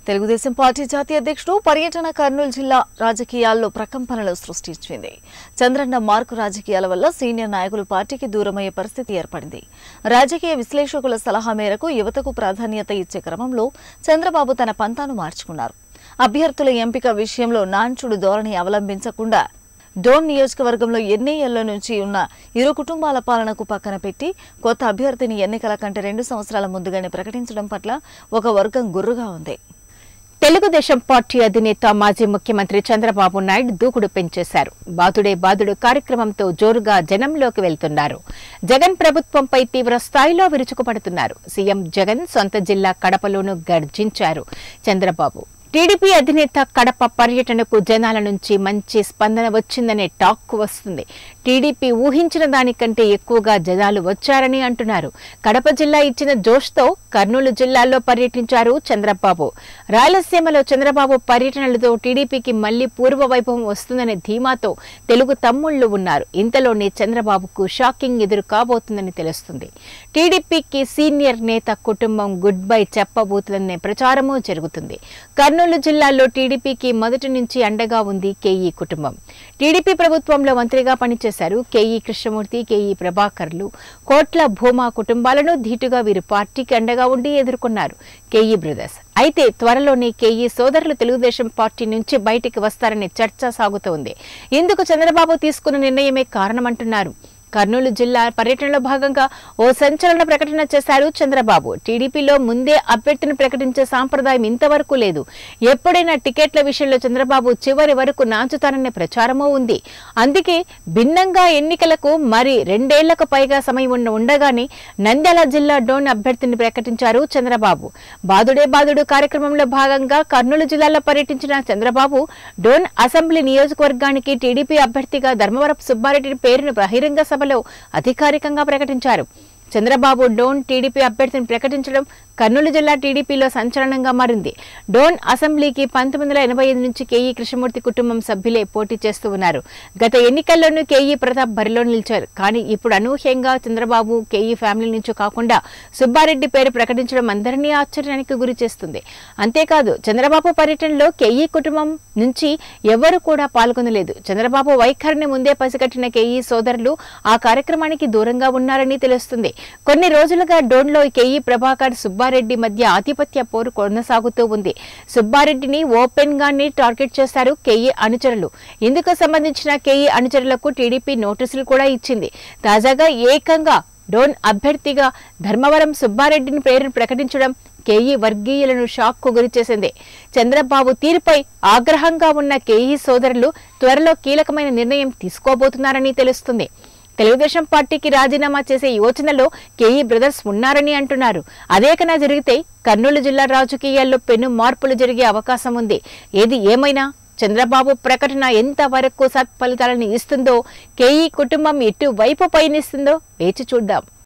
Telugu Desam party జాతీయ అధ్యక్షుడు పర్యటన కర్నూలు జిల్లా రాజకీయాల్లో ప్రకంపనలు సృష్టించింది చంద్రన్న మార్కు రాజకీయాల వల్ల సీనియర్ నాయకులు పార్టీకి దూరమయ్యే పరిస్థితి ఏర్పడింది రాజకీయ విశ్లేషకుల సలహా మేరకు యువతకు ప్రాధాన్యత ఇచ్చే క్రమంలో చంద్రబాబు తన పంతాను మార్చుకున్నారు అభ్యర్థుల ఎంపిక విషయంలో నాంచుడు ధోరణి అవలంబించకుండా డోన్ నియోజకవర్గంలో ఎన్నేళ్ల నుంచి ఉన్న ఇరు కుటుంబాల పాలనకు పక్కన పెట్టి కొత్త అభ్యర్థిని ఎన్నికల కంటే రెండు సంవత్సరాల ముందుగానే ప్రకటించడం పట్ల ఒక వర్గం గుర్రుగా ఉంది తెలుగుదేశం పార్టీ అధినేత మాజీ ముఖ్యమంత్రి చంద్రబాబు నాయుడు దూకుడు పెంచేశారు బాదుడే బాదుడు కార్యక్రమంతో జోరుగా జనంలోకి వెళ్తున్నారు జగన్ ప్రభుత్వంపై తీవ్ర స్థాయిలో విరుచుకుపడుతున్నారు సీఎం జగన్ సొంత జిల్లా కడపలోనూ గర్జించారు చంద్రబాబు టీడీపీ అధినేత కడప పర్యటనకు జనాల నుంచి మంచి స్పందన వచ్చిందనే టాక్ వస్తుంది టీడీపీ ఊహించిన దానికంటే ఎక్కువగా జనాలు వచ్చారని అంటున్నారు కడప జిల్లా ఇచ్చిన జోష్తో కర్నూలు జిల్లాలో పర్యటించారు చంద్రబాబు రాయలసీమలో చంద్రబాబు పర్యటనలతో టీడీపీకి మళ్లీ పూర్వ వైభవం వస్తుందనే ధీమాతో తెలుగు తమ్ముళ్లు ఉన్నారు ఇంతలోనే చంద్రబాబుకు షాకింగ్ ఎదురు కాబోతుందని తెలుస్తుంది టీడీపీకి సీనియర్ నేత కుటుంబం గుడ్ బై చెప్పబోతుందనే ప్రచారమూ జరుగుతుంది కర్నూలు జిల్లాలో టీడీపీకి మొదటి నుంచి అండగా ఉంది కేఈ కుటుంబం టీడీపీ ప్రభుత్వంలో మంత్రిగా పనిచేశారు కేఈ కృష్ణమూర్తి కేఈ ప్రభాకర్లు కోట్ల భూమా కుటుంబాలను ధీటుగా వీరు పార్టీకి అండగా ఉండి ఎదుర్కొన్నారు కేఈ బ్రదర్స్ అయితే త్వరలోనే కేఈ సోదరులు తెలుగుదేశం పార్టీ నుంచి బయటికి వస్తారనే చర్చ సాగుతోంది ఇందుకు చంద్రబాబు తీసుకున్న నిర్ణయమే కారణమంటున్నారు కర్నూలు జిల్లా పర్యటనలో భాగంగా ఓ సంచలన ప్రకటన చేశారు చంద్రబాబు టీడీపీలో ముందే అభ్యర్థిని ప్రకటించే సాంప్రదాయం ఇంతవరకు లేదు ఎప్పుడైనా టికెట్ల విషయంలో చంద్రబాబు చివరి వరకు నాంచుతారనే ప్రచారమూ ఉంది అందుకే భిన్నంగా ఎన్నికలకు మరి రెండేళ్లకు పైగా సమయం ఉన్న ఉండగానే నంద్యాల జిల్లా డోన్ అభ్యర్థిని ప్రకటించారు చంద్రబాబు బాదుడే బాదుడు కార్యక్రమంలో భాగంగా కర్నూలు జిల్లాలో పర్యటించిన చంద్రబాబు డోన్ అసెంబ్లీ నియోజకవర్గానికి టీడీపీ అభ్యర్థిగా ధర్మవరపు సుబ్బారెడ్డి పేరును బహిరంగ సభలో అధికారికంగా ప్రకటించారు చంద్రబాబు డోన్ టీడీపీ అభ్యర్థిని ప్రకటించడం కర్నూలు జిల్లా టీడీపీలో సంచలనంగా మారింది డోన్ అసెంబ్లీకి పంతొమ్మిది వందల ఎనభై ఐదు నుంచి కేఈ కృష్ణమూర్తి కుటుంబం సభ్యులే పోటీ చేస్తూ ఉన్నారు గత ఎన్నికల్లోనూ కేఈ ప్రతాప్ బరిలో నిలిచారు కానీ ఇప్పుడు అనూహ్యంగా చంద్రబాబు కేఈ ఫ్యామిలీ నుంచి కాకుండా సుబ్బారెడ్డి పేరు ప్రకటించడం అందరినీ ఆశ్చర్యానికి గురి చేస్తుంది అంతేకాదు చంద్రబాబు పర్యటనలో కేఈ కుటుంబం నుంచి ఎవరు కూడా పాల్గొనలేదు చంద్రబాబు వైఖరిని ముందే పసిగట్టిన కేఈ సోదరులు ఆ కార్యక్రమానికి దూరంగా ఉన్నారని తెలుస్తుంది కొన్ని రోజులుగా డోన్లో కేఈ ప్రభాకర్ సుబ్బారెడ్డి మధ్య ఆధిపత్య పోరు కొనసాగుతూ ఉంది సుబ్బారెడ్డిని ఓపెన్ గానే టార్గెట్ చేశారు కేఈ అనుచరులు ఇందుకు సంబంధించిన కేఈ అనుచరులకు టీడీపీ నోటీసులు కూడా ఇచ్చింది తాజాగా ఏకంగా డోన్ అభ్యర్థిగా ధర్మవరం సుబ్బారెడ్డిని పేరును ప్రకటించడం కేఈ వర్గీయులను షాక్కు గురిచేసింది చంద్రబాబు తీరుపై ఆగ్రహంగా ఉన్న కేఈ సోదరులు త్వరలో కీలకమైన నిర్ణయం తీసుకోబోతున్నారని తెలుస్తుంది తెలుగుదేశం పార్టీకి రాజీనామా చేసే యోచనలో కేఈ బ్రదర్స్ ఉన్నారని అంటున్నారు అదే కన్నా జరిగితే కర్నూలు జిల్లా రాజకీయాల్లో పెను మార్పులు జరిగే అవకాశం ఉంది ఏది ఏమైనా చంద్రబాబు ప్రకటన ఎంతవరకు సత్ఫలితాలను ఇస్తుందో కేఈ కుటుంబం ఎటు వైపు పయనిస్తుందో వేచి చూద్దాం